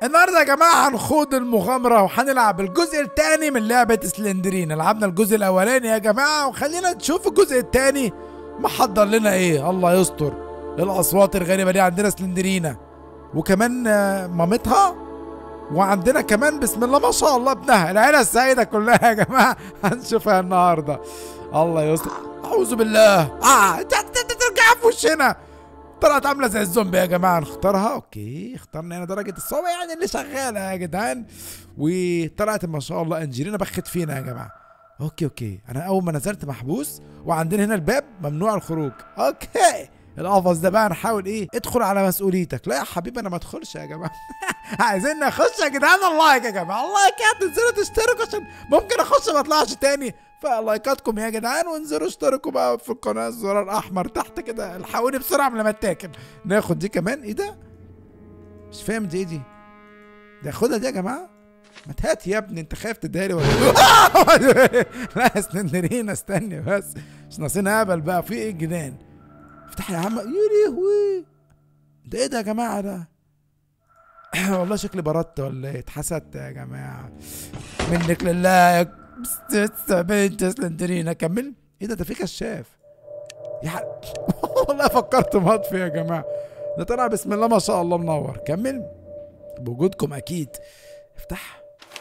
النهارده يا جماعه هنخوض المغامره وهنلعب الجزء الثاني من لعبه سلندرين لعبنا الجزء الاولاني يا جماعه وخلينا نشوف الجزء الثاني محضر لنا ايه الله يستر إيه الاصوات الغريبه دي عندنا سلندرينا وكمان آه، مامتها وعندنا كمان بسم الله ما شاء الله ابنها العيله السعيده كلها يا جماعه هنشوفها النهارده الله يستر اعوذ بالله اه ت- ت- ت- ترجع في وشنا طلعت عامله زي الزومبي يا جماعه نختارها اوكي اخترنا هنا درجه الصعوبه يعني اللي شغاله يا جدعان وطلعت ما شاء الله انجلينا بخت فينا يا جماعه اوكي اوكي انا اول ما نزلت محبوس وعندنا هنا الباب ممنوع الخروج اوكي القفص ده بقى نحاول ايه ادخل على مسؤوليتك لا يا حبيبي انا ما ادخلش يا جماعه عايزين نخش يا جدعان اللايك يا جماعه اللايكات انزلوا تشتركوا عشان ممكن اخش ما اطلعش تاني فلايكاتكم يا جدعان وانزلوا اشتركوا بقى في القناه الزرار الاحمر تحت كده الحقوني بسرعه قبل ما اتاكل ناخد دي كمان ايه ده مش فاهم دي ايه دي ده خدها دي يا جماعه ما تهات يا ابني انت خايف تداري ولا إيه؟ لا استنى استني بس مش ناقصين هبل بقى في ايه الجنان افتح يا عم يا لهوي ده ايه ده يا جماعه ده والله شكلي بردت ولا ايه اتحسدت يا جماعه منك لله يا بس- بنت سلندرينا كمل ايه ده ده في كشاف يا ح... والله فكرت مطفي يا جماعه ده طلع بسم الله ما شاء الله منور كمل بوجودكم اكيد افتح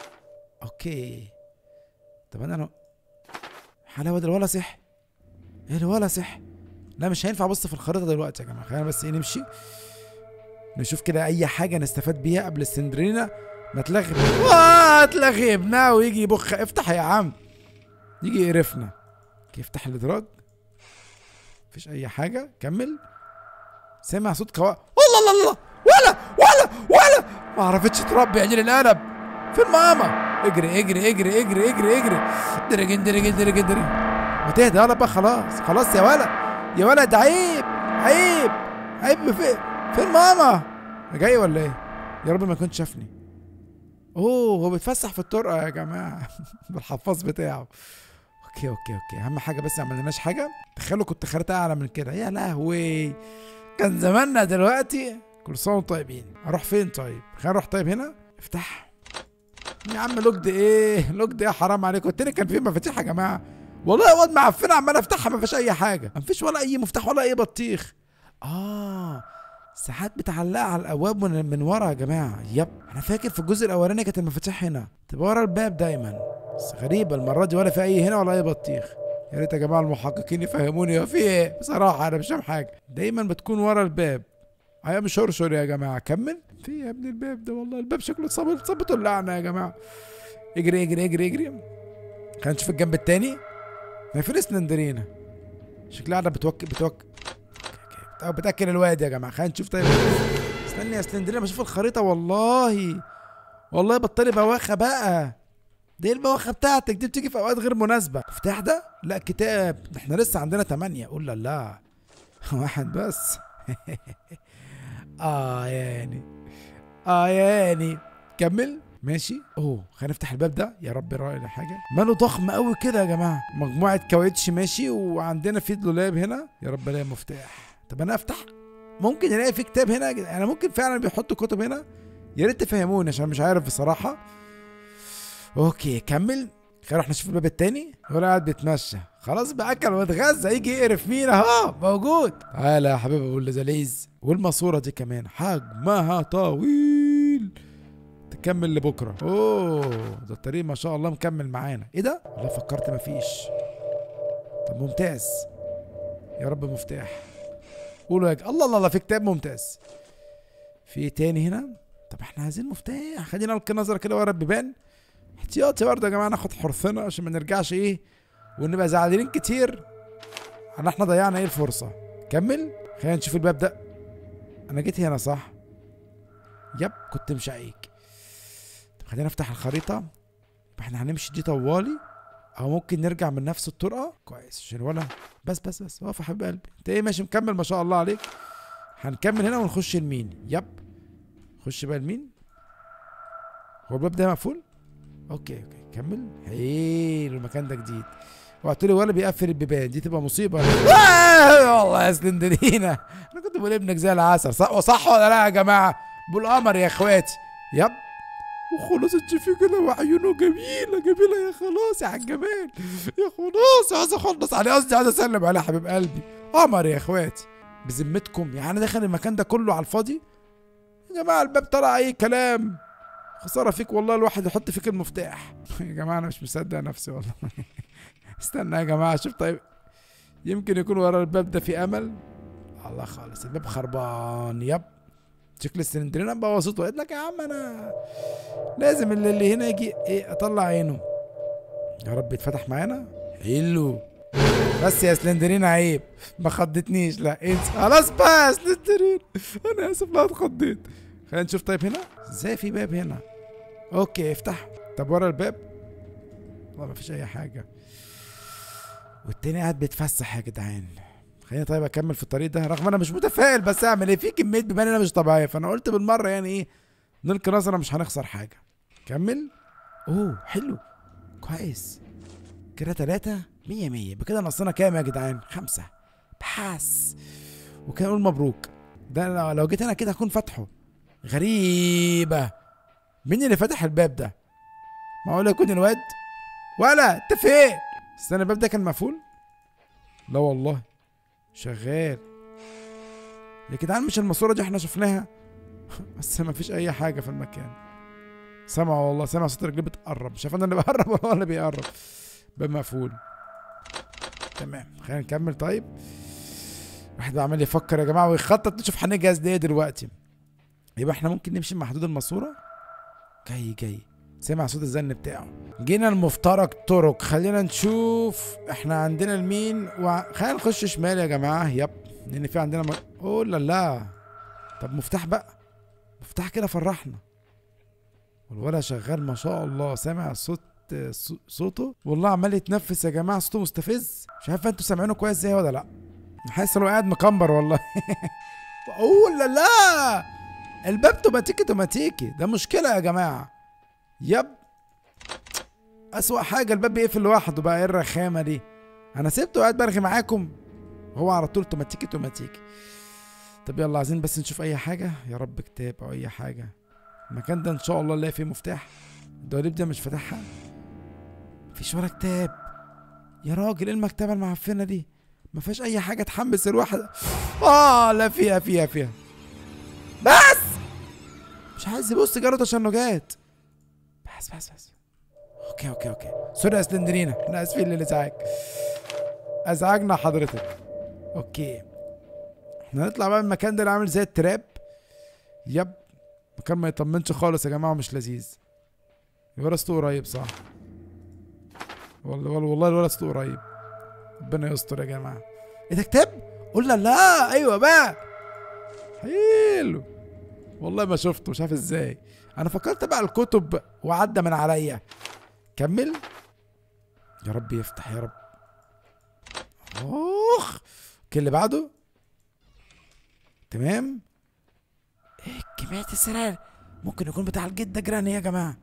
اوكي طب انا لو حلاوه ده الولا صح ايه الولا صح لا مش هينفع ابص في الخريطه دلوقتي يا جماعه خلينا بس ايه نمشي نشوف كده اي حاجه نستفاد بيها قبل السندرينا ما تلغي آه تلغي ابنها ويجي يبخ افتح يا عم يجي يقرفنا كيف يفتح الادراج مفيش اي حاجه كمل سامع صوت كوا الله الله الله ولا ولا ولا ما عرفتش تربي عجل القلب فين ماما اجري اجري اجري اجري اجري اجري درجن درجن درجن درجن ما تهدى يلا بقى خلاص خلاص يا ولد يا ولد عيب عيب عيب فين فين ماما جاي ولا ايه يا رب ما يكون شافني اوه هو بيتفسح في الطرقه يا جماعه بالحفاظ بتاعه اوكي اوكي اوكي اهم حاجه بس ما عملناش حاجه تخيلوا كنت خريطه اعلى من كده يا لهوي كان زماننا دلوقتي كل سنه وانتم طيبين اروح فين طيب خلينا نروح طيب هنا افتح يا عم لوجد ايه لوجد ايه حرام عليكم التاني كان فيه مفاتيح يا جماعه والله يا واد معفنه عمال افتحها ما فيش اي حاجه ما فيش ولا اي مفتاح ولا اي بطيخ اه ساعات بتعلقها على الابواب من, من ورا يا جماعه يب انا فاكر في الجزء الاولاني كانت المفاتيح هنا تبقى ورا الباب دايما بس غريبه المره دي ولا في اي هنا ولا اي بطيخ يا ريت يا جماعه المحققين يفهموني هو في ايه بصراحه انا مش فاهم حاجه دايما بتكون ورا الباب هيا مش شرشر يا جماعه كمل في يا ابني الباب ده والله الباب شكله صابت صابته اللعنه يا جماعه اجري اجري اجري اجري خلينا نشوف الجنب التاني ما فين سلندرينا شكلها قاعده بتوكل بتوكل أو بتاكل الواد يا جماعه خلينا نشوف طيب استني يا سلندرينا بشوف الخريطه والله والله بطلي بواخه بقى دي البواخه بتاعتك دي بتيجي في اوقات غير مناسبه المفتاح ده لا كتاب ده احنا لسه عندنا تمانية قول لا لا واحد بس اه يعني اه يعني كمل ماشي اوه خلينا نفتح الباب ده يا رب راينا حاجه ماله ضخم قوي كده يا جماعه مجموعه كاوتش ماشي وعندنا في دولاب هنا يا رب الاقي مفتاح طب انا افتح ممكن الاقي في كتاب هنا انا ممكن فعلا بيحطوا كتب هنا يا ريت تفهموني عشان مش عارف بصراحه اوكي كمل خلينا نروح نشوف الباب التاني هو قاعد بيتمشى خلاص بقى اكل واتغذى يجي يقرف مين اهو موجود تعالى يا حبيبي ابو اللذيذ والماسوره دي كمان حجمها طويل تكمل لبكره اوه ده الطريق ما شاء الله مكمل معانا ايه ده والله فكرت مفيش طب ممتاز يا رب مفتاح قولوا يا ج... الله الله الله في كتاب ممتاز في ايه تاني هنا طب احنا عايزين مفتاح خلينا نلقي نظره كده ورا البيبان احتياطي برضه يا جماعه ناخد حرصنا عشان ما نرجعش ايه ونبقى زعلانين كتير ان احنا ضيعنا ايه الفرصه كمل خلينا نشوف الباب ده انا جيت هنا صح يب كنت مشيك طب خلينا نفتح الخريطه يبقى احنا هنمشي دي طوالي او ممكن نرجع من نفس الطرقه كويس عشان ولا بس بس بس واقف يا حبيب قلبي انت ايه ماشي مكمل ما شاء الله عليك هنكمل هنا ونخش لمين يب خش بقى لمين هو الباب ده مقفول اوكي اوكي كمل حلو المكان ده جديد وقلت لي ولا بيقفل البيبان دي تبقى مصيبه آه والله يا سلندرينا انا كنت بقول ابنك زي العسل صح وصح ولا لا يا جماعه ابو القمر يا اخواتي يب وخلاص تشوفي كده وعيونه جميلة جميلة يا خلاص يا عالجمال يا خلاص عايز اخلص عليه قصدي عايز اسلم عليه حبيب قلبي قمر يا اخواتي بذمتكم يعني داخل المكان ده كله على الفاضي يا جماعة الباب طلع اي كلام خسارة فيك والله الواحد يحط فيك المفتاح يا جماعة انا مش مصدق نفسي والله استنى يا جماعة شوف طيب يمكن يكون ورا الباب ده في امل الله خالص الباب خربان يب شكل السلندرين بوظته قلت لك يا عم انا لازم اللي, اللي هنا يجي ايه اطلع عينه يا رب يتفتح معانا حلو بس يا سلندرين عيب ما خضتنيش لا انت خلاص بقى يا سلندرين انا اسف لا اتخضيت خلينا نشوف طيب هنا ازاي في باب هنا اوكي افتح طب ورا الباب والله ما فيش اي حاجه والتاني قاعد بيتفسح يا جدعان خليني طيب اكمل في الطريق ده رغم انا مش متفائل بس اعمل ايه في كميه بيبان هنا مش طبيعيه فانا قلت بالمره يعني ايه نلقي نظره مش هنخسر حاجه كمل اوه حلو كويس كده تلاتة مية مية بكده نقصنا كام يا جدعان خمسة بحس وكان نقول مبروك ده لو- لو جيت انا كده هكون فاتحه غريبة مين اللي فتح الباب ده معقول يكون الواد ولا انت فين استنى الباب ده كان مقفول لا والله شغال يا جدعان مش الماسوره دي احنا شفناها بس ما فيش اي حاجه في المكان سمع والله سمع صوت رجلي بتقرب مش عارف انا اللي بقرب ولا هو اللي بيقرب باب مقفول تمام خلينا نكمل طيب واحد بقى عمال يفكر يا جماعه ويخطط نشوف هنجهز ليه دلوقتي يبقى احنا ممكن نمشي مع حدود الماسوره جاي جاي سمع صوت الزن بتاعه جينا المفترق طرق خلينا نشوف احنا عندنا المين و... خلينا نخش شمال يا جماعه يب لان في عندنا م... اوه لا لا طب مفتاح بقى مفتاح كده فرحنا والولد شغال ما شاء الله سامع صوت صو- صوته والله عمال يتنفس يا جماعه صوته مستفز مش عارف انتوا سامعينه كويس ازاي ولا لا حاسس انه قاعد مكمبر والله اوه لا لا الباب توماتيكي توماتيكي ده مشكله يا جماعه يب اسوأ حاجه الباب بيقفل لوحده بقى ايه الرخامه دي انا سبته قاعد برغي معاكم هو على طول توماتيكي توماتيكي طب يلا عايزين بس نشوف اي حاجه يا رب كتاب او اي حاجه المكان ده ان شاء الله نلاقي فيه مفتاح الدواليب ده مش فاتحها مفيش ولا كتاب يا راجل ايه المكتبه المعفنه دي ما فيهاش اي حاجه تحمس الواحد اه لا فيها فيها فيها بس مش عايز يبص جرد تشنجات بس بس بس اوكي اوكي اوكي سوري يا سلندرينا احنا اسفين للازعاج ازعجنا حضرتك اوكي احنا هنطلع بقى من المكان ده اللي عامل زي التراب يب مكان ما يطمنش خالص يا جماعه ومش لذيذ الولد صوته قريب صح والله والله والله الولد صوته قريب ربنا يستر يا جماعه ايه ده كتاب قلنا لا ايوه بقى حلو والله ما شفته مش عارف ازاي انا فكرت بقى الكتب وعدى من عليا كمل يا رب يفتح يا رب اخ اوكي اللي بعده تمام ايه كمية السرير ممكن يكون بتاع الجدة جراني يا جماعة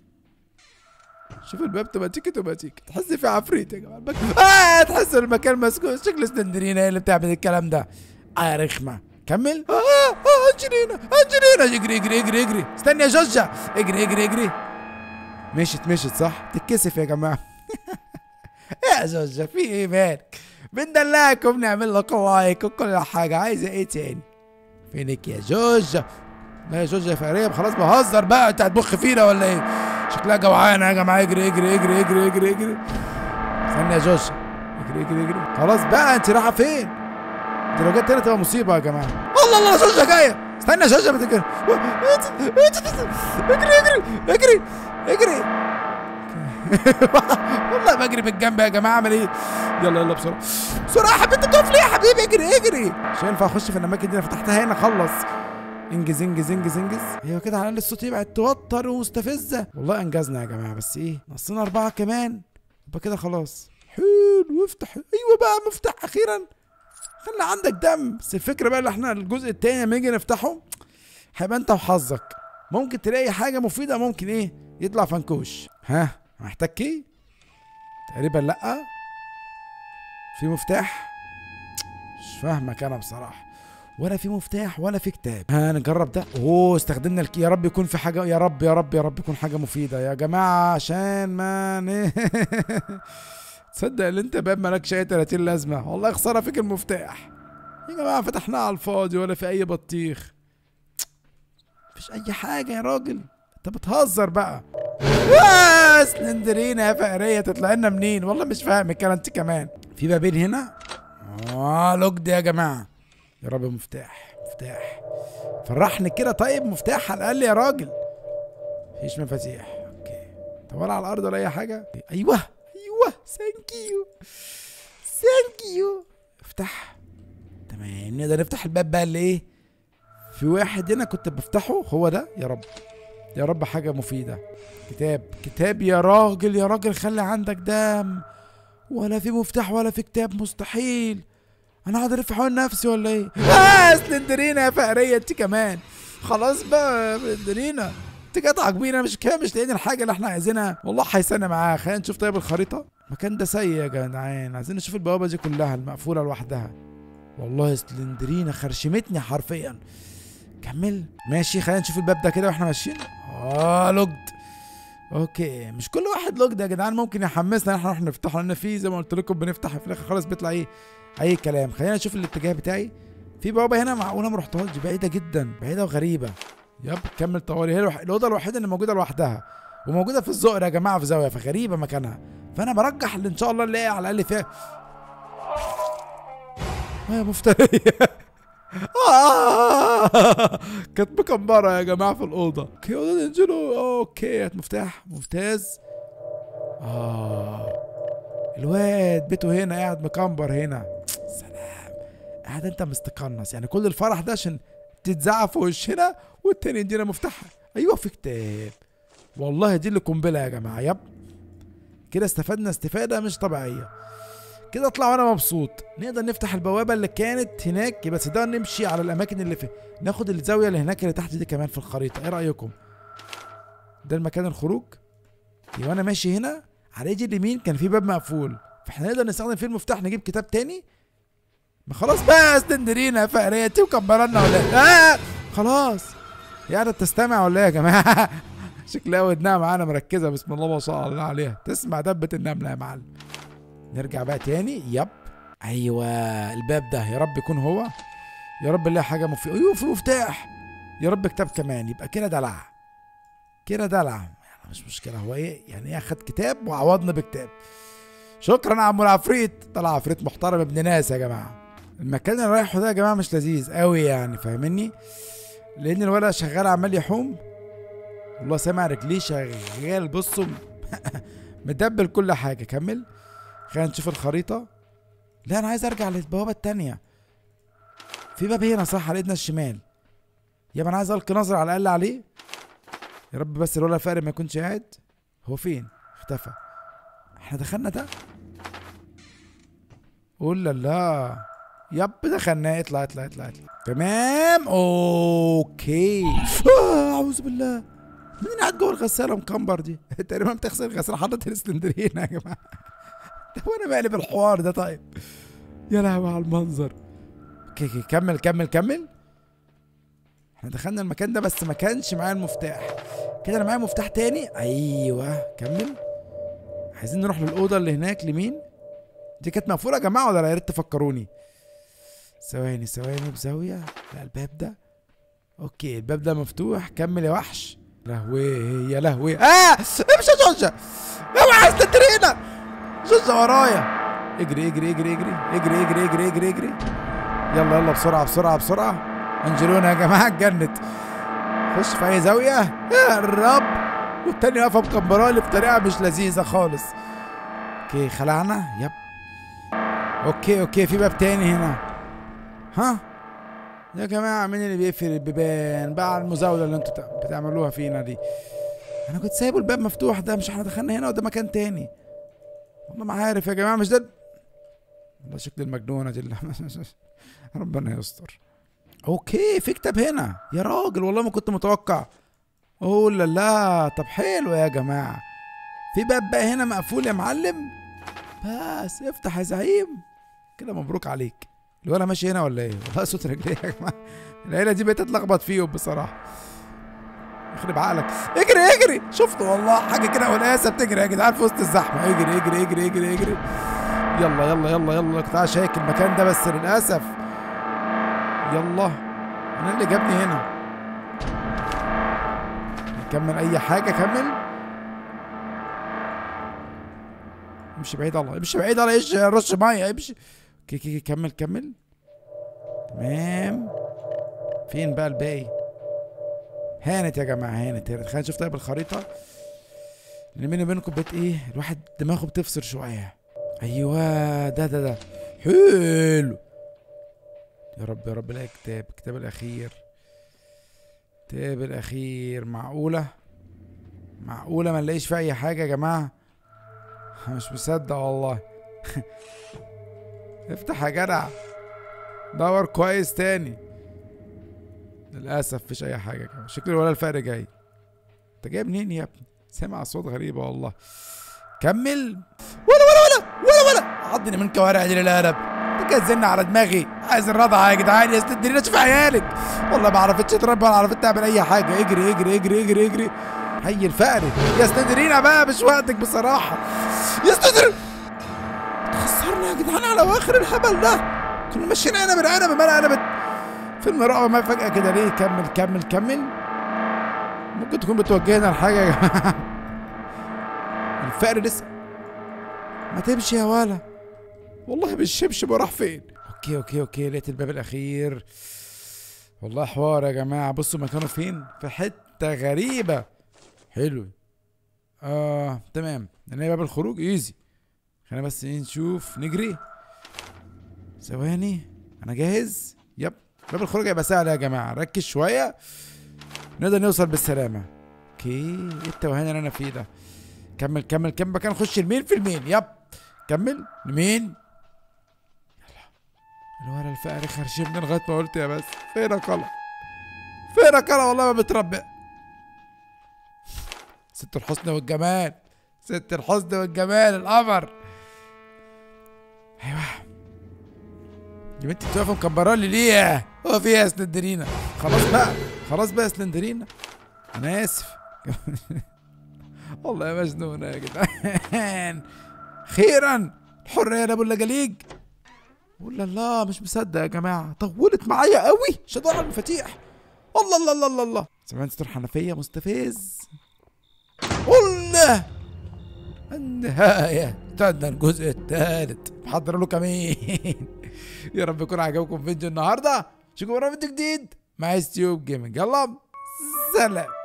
شوف الباب توماتيكي توماتيكي تحس في عفريت يا جماعة المك... آه تحس المكان مسكون شكل سندرينا هي اللي بتعمل الكلام ده آه رخمة كمل آه آه انجلينا انجلينا اجري اجري اجري اجري استني يا جوجة اجري اجري اجري مشت مشت صح تتكسف يا جماعة يا جوجة في ايه مالك بندلعكم نعمل لك لايك وكل حاجة عايزة ايه تاني فينك يا جوجة لا يا جوجة يا فقرية خلاص بهزر بقى انت هتبخ فينا ولا ايه شكلها جوعانة يا جماعة اجري اجري اجري اجري اجري اجري استنى يا جوجة اجري اجري اجري خلاص بقى انت رايحة فين دي لو جت هنا تبقى مصيبة يا جماعة الله الله جوجة جاية استنى يا جوجة ما تجري اجري اجري اجري اجري والله بجري بالجنب يا جماعه اعمل ايه يلا يلا بسرعه بسرعه يا حبيبي تقف ليه يا حبيبي اجري اجري مش هينفع اخش في الاماكن دي انا فتحتها هنا خلص انجز انجز انجز انجز ايوه كده على الاقل الصوت يبقى توتر ومستفزه والله انجزنا يا جماعه بس ايه ناقصنا اربعه كمان يبقى كده خلاص حلو افتح ايوه بقى مفتاح اخيرا خلي عندك دم بس الفكره بقى اللي احنا الجزء التاني لما نيجي نفتحه هيبقى انت وحظك ممكن تلاقي حاجه مفيده ممكن ايه يطلع فنكوش ها محتاج كي تقريبا لا في مفتاح مش فاهمك انا بصراحه ولا في مفتاح ولا في كتاب ها نجرب ده اوه استخدمنا الكي يا رب يكون في حاجه يا رب يا رب يا رب يكون حاجه مفيده يا جماعه عشان ما ن- تصدق ان انت باب مالكش اي 30 لازمه والله خساره فيك المفتاح يا جماعه فتحناه على الفاضي ولا في اي بطيخ مفيش اي حاجه يا راجل انت بتهزر بقى آه، سلندرينا يا فقريه تطلع لنا منين والله مش فاهم الكلام انت كمان في بابين هنا اه لوجد يا جماعه يا رب مفتاح مفتاح فرحني كده طيب مفتاح على الاقل يا راجل مفيش مفاتيح اوكي طب ولا على الارض ولا اي حاجه ايوه ايوه ثانك يو ثانك يو افتح تمام نقدر نفتح الباب بقى اللي ايه في واحد هنا كنت بفتحه هو ده يا رب يا رب حاجة مفيدة كتاب كتاب يا راجل يا راجل خلي عندك دم ولا في مفتاح ولا في كتاب مستحيل انا قاعد الف حول نفسي ولا ايه اه سلندرينا يا فقريه انت كمان خلاص بقى يا سلندرينا انت جت عاجبينا مش كده مش لاقيين الحاجه اللي احنا عايزينها والله هيسنى معاها خلينا نشوف طيب الخريطه المكان ده سيء يا جدعان عايزين نشوف البوابه دي كلها المقفوله لوحدها والله سلندرينا خرشمتني حرفيا كمل ماشي خلينا نشوف الباب ده كده واحنا ماشيين اه لوجد اوكي مش كل واحد لوجد يا جدعان ممكن يحمسنا ان احنا نروح نفتحه لان في زي ما قلت لكم بنفتح في الاخر خالص بيطلع ايه اي كلام خلينا نشوف الاتجاه بتاعي في بوابه هنا معقوله ما رحتهاش دي بعيده جدا بعيده وغريبه يب كمل طوالي هي الوح- الاوضه الوحيده اللي موجوده لوحدها وموجوده في الزقر يا جماعه في زاويه فغريبه مكانها فانا برجح اللي ان شاء الله نلاقي على الاقل فيها آه، مفترية آه، كانت مكمبرة يا جماعة في الأوضة اوكي أوضة انجلو اوكي هات مفتاح ممتاز اه الواد بيته هنا قاعد مكمبر هنا سلام قاعد انت مستقنص يعني كل الفرح ده عشان تتزعق في وشنا والتاني يدينا مفتاح ايوه في كتاب والله دي اللي قنبله يا جماعه يب كده استفدنا استفاده مش طبيعيه كده اطلع وانا مبسوط نقدر نفتح البوابه اللي كانت هناك بس ده نمشي على الاماكن اللي في ناخد الزاويه اللي هناك اللي تحت دي كمان في الخريطه ايه رايكم ده المكان الخروج يبقى انا ماشي هنا على ايدي اليمين كان في باب مقفول فاحنا نقدر نستخدم فيه المفتاح نجيب كتاب تاني ما خلاص بقى استندرينا فقريتي وكبرنا ولا إيه؟ آه خلاص هي قاعده تستمع ولا ايه يا جماعه شكلها ودنها معانا مركزه بسم الله ما شاء الله عليها تسمع دبه النمله يا معلم نرجع بقى تاني يب ايوه الباب ده يا رب يكون هو يا رب نلاقي حاجه مفيده ايوه في مفتاح يا رب كتاب كمان يبقى كده دلع كده دلع يعني مش مشكله هو ايه يعني ايه اخد كتاب وعوضنا بكتاب شكرا يا عم العفريت طلع عفريت محترم ابن ناس يا جماعه المكان اللي رايحه ده يا جماعه مش لذيذ قوي يعني فاهمني لان الولد شغال عمال يحوم والله سامع رجليه شغال بصوا مدبل كل حاجه كمل خلينا نشوف الخريطه لا انا عايز ارجع للبوابه التانية في باب هنا صح على ايدنا الشمال يبقى انا عايز القي نظره على الاقل عليه يا رب بس الولد الفقري ما يكونش قاعد هو فين اختفى احنا دخلنا ده قول لا لا يب دخلنا اطلع اطلع اطلع اطلع تمام اوكي آه، اعوذ بالله مين قاعد جوه الغساله مكمبر دي تقريبا بتغسل الغساله حاطط الاسكندريه هنا يا جماعه طب وانا مالي بالحوار ده طيب يا لهوي على المنظر اوكي اوكي كمل كمل كمل احنا دخلنا المكان ده بس ما كانش معايا المفتاح كده انا معايا مفتاح تاني ايوه كمل عايزين نروح للاوضه اللي هناك لمين دي كانت مقفوله يا جماعه ولا لا يا ريت تفكروني ثواني ثواني بزاويه لا الباب ده اوكي الباب ده مفتوح كمل يا وحش لهوي يا لهوي اه امشي يا جوجة اوعى استترينا جوجة ورايا اجري اجري اجري اجري اجري اجري اجري اجري اجري يلا يلا بسرعه بسرعه بسرعه انجلونا يا جماعه اتجنت خش في اي زاويه يا الرب والتاني واقفه مكبرالي بطريقه مش لذيذه خالص اوكي خلعنا يب اوكي اوكي في باب تاني هنا ها يا جماعه مين اللي بيقفل البيبان بقى على المزاوله اللي انتوا بتع- بتعملوها فينا دي انا كنت سايبه الباب مفتوح ده مش احنا دخلنا هنا وده مكان تاني والله ما عارف يا جماعه مش ده والله شكل المجنونه دي اللي ربنا يستر اوكي في كتاب هنا يا راجل والله ما كنت متوقع اوه لا لا طب حلو يا جماعه في باب بقى هنا مقفول يا معلم بس افتح يا زعيم كده مبروك عليك الولا ماشي هنا ولا ايه والله صوت رجليه يا جماعه العيله دي بقيت اتلخبط فيهم بصراحه يخرب عقلك اجري اجري شفته والله حاجه كده والقاسه بتجري يا جدعان في وسط الزحمه اجري اجري اجري اجري اجري يلا يلا يلا يلا كنت عايز هيك المكان ده بس للاسف يلا انا اللي جابني هنا نكمل اي حاجه كمل امشي بعيد الله امشي بعيد الله ايش رش ميه امشي كي كي كي كمل كمل تمام فين بقى الباقي هانت يا جماعه هانت هانت خلينا نشوف طيب الخريطه لان بيني وبينكم بقيت ايه الواحد دماغه بتفصل شويه ايوه ده ده ده حلو يا رب يا رب الاقي كتاب الكتاب الاخير الكتاب الاخير معقوله معقوله ما نلاقيش فيه اي حاجه يا جماعه أنا مش مصدق والله افتح يا جدع دور كويس تاني للاسف مفيش اي حاجه كمان شكل ولا الفقر جاي انت جاي منين يا ابني سامع اصوات غريبه والله كمل ولا ولا ولا ولا ولا عضني من كوارع دي للهرب انت كده زن على دماغي عايز الرضعه يا جدعان يا استدرينا شوف عيالك والله ما عرفتش تربي ولا عرفت تعمل اي حاجه اجري اجري اجري اجري اجري هي الفقر يا استدرينا بقى مش وقتك بصراحه يا استدر خسرنا يا جدعان على اواخر الهبل ده كنا ماشيين عنب العنب ما قلبت فيلم رعب ما فجأة كده ليه كمل كمل كمل ممكن تكون بتوجهنا لحاجة يا جماعة الفقر لسه ما تمشي يا ولا والله بالشبشب راح فين اوكي اوكي اوكي لقيت الباب الاخير والله حوار يا جماعة بصوا مكانه فين في حتة غريبة حلو اه تمام نلاقي باب الخروج ايزي خلينا بس ايه نشوف نجري ثواني انا جاهز يب باب الخروج هيبقى سهل يا جماعه ركز شويه نقدر نوصل بالسلامه اوكي ايه التوهان اللي انا فيه ده كمل كمل كمل مكان نخش المين في المين يب كمل المين يلا الورا الفقري خرشمني لغايه ما قلت يا بس فينك والله فينك انا والله ما بتربع ست الحسن والجمال ست الحسن والجمال القمر ايوه يا بنتي انت واقفه مكبره لي ليه؟ هو في ايه يا سلندرينا؟ خلاص بقى خلاص بقى يا سلندرينا انا اسف والله يا مجنونه يا جدعان خيرا الحريه يا ابو اللجاليج ولا الله مش مصدق يا جماعه طولت معايا قوي شدوا على المفاتيح الله الله الله الله الله سمعت ستور حنفيه مستفز الله النهاية استنى الجزء الثالث محضر له كمين يا رب يكون عجبكم فيديو النهارده اشوفكم ورا فيديو جديد مع ستيوب جيمنج يلا سلام